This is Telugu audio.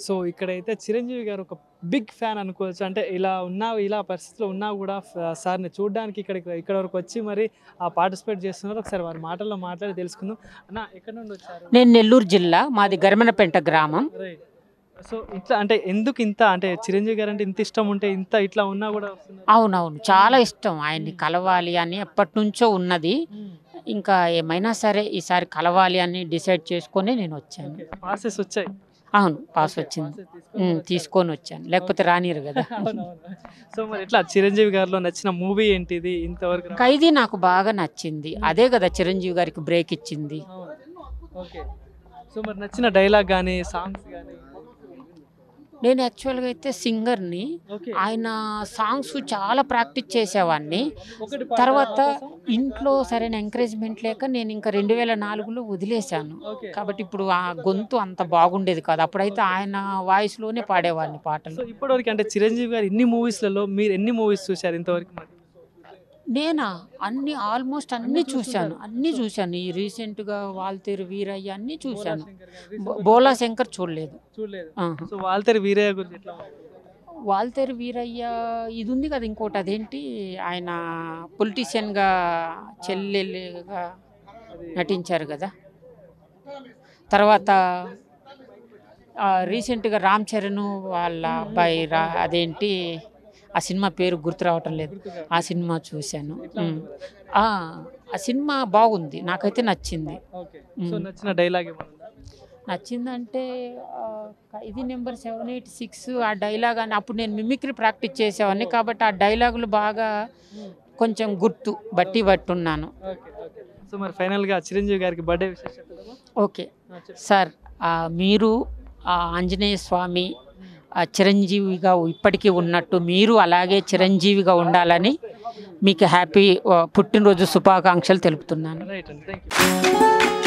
సో ఇక్కడైతే చిరంజీవి గారు ఒక బిగ్ ఫ్యాన్ అనుకోవచ్చు అంటే ఇలా ఉన్నా ఇలా పరిస్థితిలో ఉన్నా కూడా ఫ- సార్ని చూడడానికి ఇక్కడ ఇక్కడ వరకు వచ్చి మరి ఆ పార్టిసిపేట్ చేస్తున్నారు ఒకసారి వారి మాటల్లో మాట్లాడి తెలుసుకుందాం అన్న ఎక్కడ నుండి వచ్చారు నేను నెల్లూరు జిల్లా మాది గరిమనపేంట గ్రామం రైట్ సో ఇట్లా అంటే ఎందుకు ఇంత అంటే చిరంజీవి గారు అంటే ఇంత ఇష్టం ఉంటే ఇంత ఇట్లా ఉన్నా కూడా వస్తున్నారు అవునవును చాలా ఇష్టం ఆయన్ని కలవాలి అని ఎప్పటి నుంచో ఉన్నది ఇంకా ఏమైనా సరే ఈసారి కలవాలి అని డిసైడ్ చేసుకొని నేను వచ్చాను పాసెస్ వచ్చాయి అవును పాస్ వచ్చింది Passes తీసుకొని ఉమ్, వచ్చారు. తీసుకొని వచ్చాను లేకపోతే రానిరు కదా అవునవును. సో మరి ఇట్లా చిరంజీవి గారిలో నచ్చిన మూవీ ఏంటిది ఇంతవరకు రా- ఖైదీ నాకు బాగా నచ్చింది అదే కదా చిరంజీవి గారికి బ్రేక్ ఇచ్చింది అవును. ఓకే సో మరి నచ్చిన డైలాగ్ కానీ సాంగ్స్ కానీ నేను యాక్చువల్గా అయితే సింగర్ని ఓకే ఆయన సాంగ్స్ చాలా ప్రాక్టీస్ చేసేవాడిని ఒకటి తర్వాత ఇంట్లో సరైన ఎంకరేజ్మెంట్ లేక నేను ఇంకా రెండు వేల నాలుగులో వదిలేశాను ఓకే కాబట్టి ఇప్పుడు ఆ గొంతు అంత బాగుండేది కాదు అప్పుడైతే ఆయన వాయిస్లోనే పాడేవాడిని సో పాటలు ఇప్పటివరకు అంటే చిరంజీవి గారు ఇన్ని మూవీస్లలో మీరు ఎన్ని మూవీస్ చూశారు ఇంతవరకు మరి నేనా అన్ని ఆల్మోస్ట్ అన్ని చూశాను అన్ని చూశాను ఈ రీసెంట్గా వాల్తేరు వీరయ్య అన్ని చూశాను శంకర్ గారు బో- బోలా శంకర్ చూడలేదు చూడలేదు ఆహా. సో వాల్తేరు వీరయ్య గురించి ఎట్లా ఉంది? వాల్తేరు వీరయ్య ఇది ఉంది కదా ఇంకోటి అదేంటి ఆయన పొలిటీషియన్గా చెల్లెలుగా అది నటించారు కదా తర్వాత ఆ, రీసెంట్గా రామ్ చరణ్ వాళ్ళ అబ్బాయి రా అదేంటి ఆ సినిమా పేరు గుర్తు రావటం లేదు గుర్తుగా. ఆ సినిమా చూశాను ఉమ్. ఆ, ఆ సినిమా బాగుంది నాకైతే నచ్చింది ఓకే సో నచ్చిన డైలాగ్ ఏమన్నా ఉందా? నచ్చిందంటే ఆ, ఇది నెంబర్ సెవెన్ ఎయిట్ సిక్స్ ఆ డైలాగ్ అని అప్పుడు నేను మిమిక్రీ ప్రాక్టీస్ చేసేవాడిని కాబట్టి ఆ డైలాగులు బాగా కొంచెం గుర్తు బట్టి పట్టున్నాను ఓకే ఓకే సో మరి ఫైనల్గా చిరంజీవి గారికి బర్త్డే విశేష చెప్తామా ఓకే సార్ ఆ, మీరు ఆ ఆంజనేయ స్వామి ఆ చిరంజీవిగా ఇప్పటికీ ఉన్నట్టు మీరు అలాగే చిరంజీవిగా ఉండాలని మీకు హ్యాపీ ఆ, పుట్టినరోజు శుభాకాంక్షలు తెలుపుతున్నాను రైట్ అండి థ్యాంక్ యూ